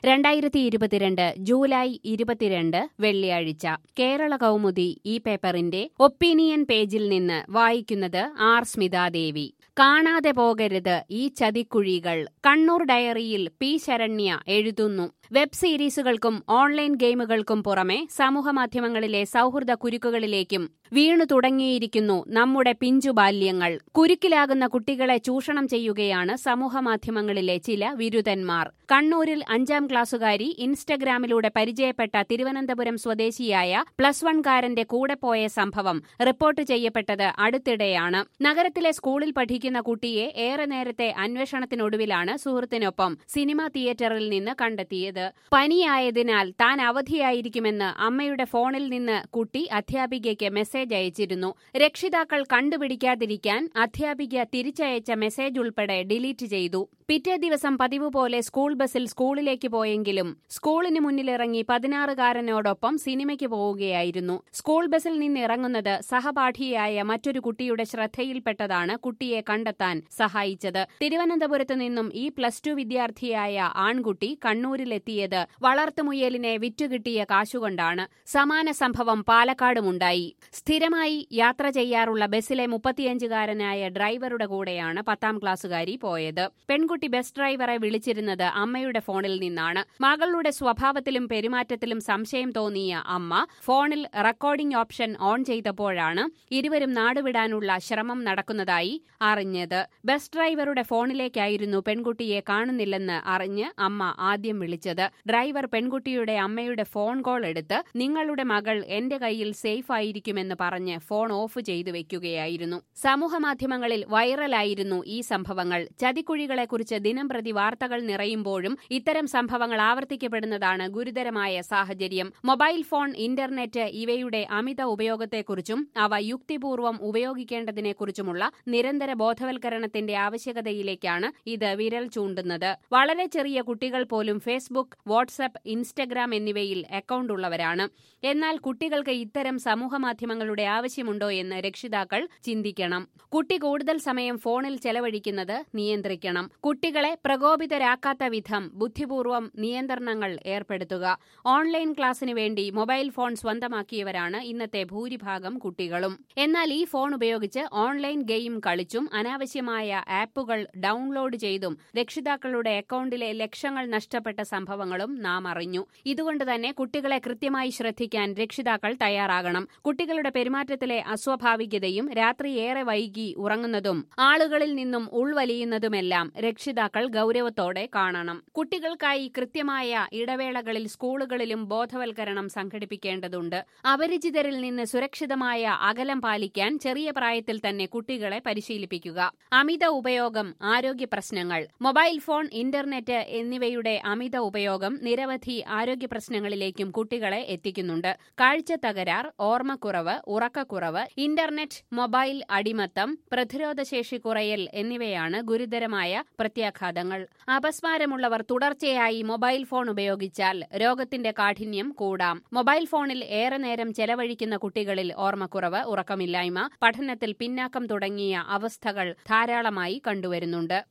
രണ്ടായിരത്തി ഇരുപത്തിരണ്ട് ജൂലൈ ഇരുപത്തിരണ്ട് വെള്ളിയാഴ്ച കേരള കൗമുദി ഈ പേപ്പറിന്റെ ഒപ്പീനിയൻ പേജിൽ നിന്ന് വായിക്കുന്നത് ആർ സ്മിതാദേവി കാണാതെ പോകരുത് ഈ ചതിക്കുഴികൾ കണ്ണൂർ ഡയറിയിൽ പി ശരണ്യ എഴുതുന്നു വെബ് സീരീസുകൾക്കും ഓൺലൈൻ ഗെയിമുകൾക്കും പുറമെ സമൂഹമാധ്യമങ്ങളിലെ സൗഹൃദ കുരുക്കുകളിലേക്കും വീണു തുടങ്ങിയിരിക്കുന്നു നമ്മുടെ പിഞ്ചു ബാല്യങ്ങൾ കുരുക്കിലാകുന്ന കുട്ടികളെ ചൂഷണം ചെയ്യുകയാണ് സമൂഹമാധ്യമങ്ങളിലെ ചില വിരുദ്ധന്മാർ കണ്ണൂരിൽ അഞ്ചാം ക്ലാസ്സുകാരി ഇൻസ്റ്റഗ്രാമിലൂടെ പരിചയപ്പെട്ട തിരുവനന്തപുരം സ്വദേശിയായ പ്ലസ് വൺകാരന്റെ കൂടെ പോയ സംഭവം റിപ്പോർട്ട് ചെയ്യപ്പെട്ടത് അടുത്തിടെയാണ് നഗരത്തിലെ സ്കൂളിൽ പഠിക്കുന്ന കുട്ടിയെ ഏറെ നേരത്തെ അന്വേഷണത്തിനൊടുവിലാണ് സുഹൃത്തിനൊപ്പം സിനിമാ തിയേറ്ററിൽ നിന്ന് കണ്ടെത്തിയത് പനിയായതിനാൽ താൻ അവധിയായിരിക്കുമെന്ന് അമ്മയുടെ ഫോണിൽ നിന്ന് കുട്ടി അധ്യാപികയ്ക്ക് മെസ്സേജ് അയച്ചിരുന്നു രക്ഷിതാക്കൾ കണ്ടുപിടിക്കാതിരിക്കാൻ അധ്യാപിക തിരിച്ചയച്ച മെസ്സേജ് ഉൾപ്പെടെ ഡിലീറ്റ് ചെയ്തു പിറ്റേ ദിവസം പതിവ് പോലെ സ്കൂൾ ബസിൽ സ്കൂളിലേക്ക് പോയെങ്കിലും സ്കൂളിന് മുന്നിലിറങ്ങി പതിനാറുകാരനോടൊപ്പം സിനിമയ്ക്ക് പോവുകയായിരുന്നു സ്കൂൾ ബസിൽ നിന്ന് ഇറങ്ങുന്നത് സഹപാഠിയായ മറ്റൊരു കുട്ടിയുടെ ശ്രദ്ധയിൽപ്പെട്ടതാണ് കുട്ടിയെ കണ്ടെത്താൻ സഹായിച്ചത് തിരുവനന്തപുരത്ത് നിന്നും ഈ പ്ലസ് ടു വിദ്യാർത്ഥിയായ ആൺകുട്ടി കണ്ണൂരിലെത്തിയത് വളർത്തുമുയലിനെ വിറ്റുകിട്ടിയ കാശുകൊണ്ടാണ് സമാന സംഭവം പാലക്കാടുമുണ്ടായി സ്ഥിരമായി യാത്ര ചെയ്യാറുള്ള ബസ്സിലെ മുപ്പത്തിയഞ്ചുകാരനായ ഡ്രൈവറുടെ കൂടെയാണ് പത്താം ക്ലാസ്സുകാരി പോയത് പെൺകുട്ടി ബസ് ഡ്രൈവറെ വിളിച്ചിരുന്നത് അമ്മയുടെ ഫോണിൽ നിന്നാണ് മകളുടെ സ്വഭാവത്തിലും പെരുമാറ്റത്തിലും സംശയം തോന്നിയ അമ്മ ഫോണിൽ റെക്കോർഡിംഗ് ഓപ്ഷൻ ഓൺ ചെയ്തപ്പോഴാണ് ഇരുവരും നാടുവിടാനുള്ള ശ്രമം നടക്കുന്നതായി അറിഞ്ഞത് ബസ് ഡ്രൈവറുടെ ഫോണിലേക്കായിരുന്നു പെൺകുട്ടിയെ കാണുന്നില്ലെന്ന് അറിഞ്ഞ് അമ്മ ആദ്യം വിളിച്ചത് ഡ്രൈവർ പെൺകുട്ടിയുടെ അമ്മയുടെ ഫോൺ കോൾ എടുത്ത് നിങ്ങളുടെ മകൾ എന്റെ കയ്യിൽ സേഫ് ആയിരിക്കുമെന്ന് പറഞ്ഞ് ഫോൺ ഓഫ് ചെയ്തു വെക്കുകയായിരുന്നു സമൂഹമാധ്യമങ്ങളിൽ വൈറലായിരുന്നു ഈ സംഭവങ്ങൾ ചതിക്കുഴികളെക്കുറിച്ച് ദിനം പ്രതി വാർത്തകൾ നിറയുമ്പോഴും ഇത്തരം സംഭവങ്ങൾ ആവർത്തിക്കപ്പെടുന്നതാണ് ഗുരുതരമായ സാഹചര്യം മൊബൈൽ ഫോൺ ഇന്റർനെറ്റ് ഇവയുടെ അമിത ഉപയോഗത്തെക്കുറിച്ചും അവ യുക്തിപൂർവ്വം ഉപയോഗിക്കേണ്ടതിനെക്കുറിച്ചുമുള്ള നിരന്തര ബോധവൽക്കരണത്തിന്റെ ആവശ്യകതയിലേക്കാണ് ഇത് വിരൽ ചൂണ്ടുന്നത് വളരെ ചെറിയ കുട്ടികൾ പോലും ഫേസ്ബുക്ക് വാട്സ്ആപ്പ് ഇൻസ്റ്റഗ്രാം എന്നിവയിൽ അക്കൗണ്ട് ഉള്ളവരാണ് എന്നാൽ കുട്ടികൾക്ക് ഇത്തരം സമൂഹമാധ്യമങ്ങളുടെ ആവശ്യമുണ്ടോ എന്ന് രക്ഷിതാക്കൾ ചിന്തിക്കണം കുട്ടി കൂടുതൽ സമയം ഫോണിൽ ചെലവഴിക്കുന്നത് നിയന്ത്രിക്കണം കുട്ടികളെ പ്രകോപിതരാക്കാത്ത വിധം ബുദ്ധിപൂർവ്വം നിയന്ത്രണങ്ങൾ ഏർപ്പെടുത്തുക ഓൺലൈൻ ക്ലാസ്സിന് വേണ്ടി മൊബൈൽ ഫോൺ സ്വന്തമാക്കിയവരാണ് ഇന്നത്തെ ഭൂരിഭാഗം കുട്ടികളും എന്നാൽ ഈ ഫോൺ ഉപയോഗിച്ച് ഓൺലൈൻ ഗെയിം കളിച്ചും അനാവശ്യമായ ആപ്പുകൾ ഡൌൺലോഡ് ചെയ്തും രക്ഷിതാക്കളുടെ അക്കൗണ്ടിലെ ലക്ഷങ്ങൾ നഷ്ടപ്പെട്ട സംഭവങ്ങളും നാം അറിഞ്ഞു ഇതുകൊണ്ട് തന്നെ കുട്ടികളെ കൃത്യമായി ശ്രദ്ധിക്കാൻ രക്ഷിതാക്കൾ തയ്യാറാകണം കുട്ടികളുടെ പെരുമാറ്റത്തിലെ അസ്വാഭാവികതയും രാത്രി ഏറെ വൈകി ഉറങ്ങുന്നതും ആളുകളിൽ നിന്നും ഉൾവലിയുന്നതുമെല്ലാം രക്ഷിതാക്കൾ ഗൌരവത്തോടെ കാണണം കുട്ടികൾക്കായി കൃത്യമായ ഇടവേളകളിൽ സ്കൂളുകളിലും ബോധവൽക്കരണം സംഘടിപ്പിക്കേണ്ടതുണ്ട് അപരിചിതരിൽ നിന്ന് സുരക്ഷിതമായ അകലം പാലിക്കാൻ ചെറിയ പ്രായത്തിൽ തന്നെ കുട്ടികളെ പരിശീലിപ്പിക്കുക അമിത ഉപയോഗം ആരോഗ്യ പ്രശ്നങ്ങൾ മൊബൈൽ ഫോൺ ഇന്റർനെറ്റ് എന്നിവയുടെ അമിത ഉപയോഗം നിരവധി ആരോഗ്യ പ്രശ്നങ്ങളിലേക്കും കുട്ടികളെ എത്തിക്കുന്നുണ്ട് കാഴ്ച തകരാർ ഓർമ്മക്കുറവ് ഉറക്കക്കുറവ് ഇന്റർനെറ്റ് മൊബൈൽ അടിമത്തം പ്രതിരോധശേഷി കുറയൽ എന്നിവയാണ് ഗുരുതരമായ പ്രത്യാഘാതങ്ങൾ അപസ്മാരമുള്ളവർ തുടർച്ചയായി മൊബൈൽ ഫോൺ ഉപയോഗിച്ചാൽ രോഗത്തിന്റെ കാഠിന്യം കൂടാം മൊബൈൽ ഫോണിൽ ഏറെ നേരം ചെലവഴിക്കുന്ന കുട്ടികളിൽ ഓർമ്മക്കുറവ് ഉറക്കമില്ലായ്മ പഠനത്തിൽ പിന്നാക്കം തുടങ്ങിയ അവസ്ഥകൾ ധാരാളമായി കണ്ടുവരുന്നുണ്ട്